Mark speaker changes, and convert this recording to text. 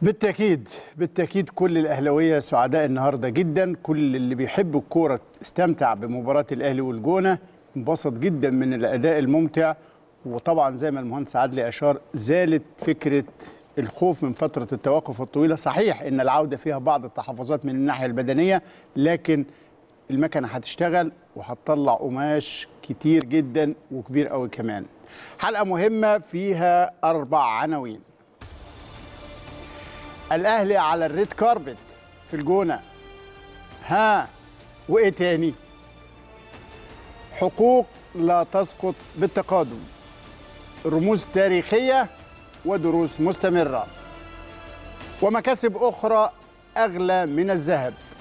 Speaker 1: بالتأكيد بالتأكيد كل الأهلاوية سعداء النهاردة جدا كل اللي بيحب الكورة استمتع بمباراة الأهلي والجونة انبسط جدا من الأداء الممتع وطبعا زي ما المهندس عدلي أشار زالت فكرة الخوف من فترة التوقف الطويلة صحيح إن العودة فيها بعض التحفظات من الناحية البدنية لكن المكنة هتشتغل وهتطلع قماش كتير جدا وكبير قوي كمان حلقة مهمة فيها أربع عناوين الاهلي على الريد كاربت في الجونه ها وايه تاني حقوق لا تسقط بالتقادم رموز تاريخيه ودروس مستمره ومكاسب اخرى اغلى من الذهب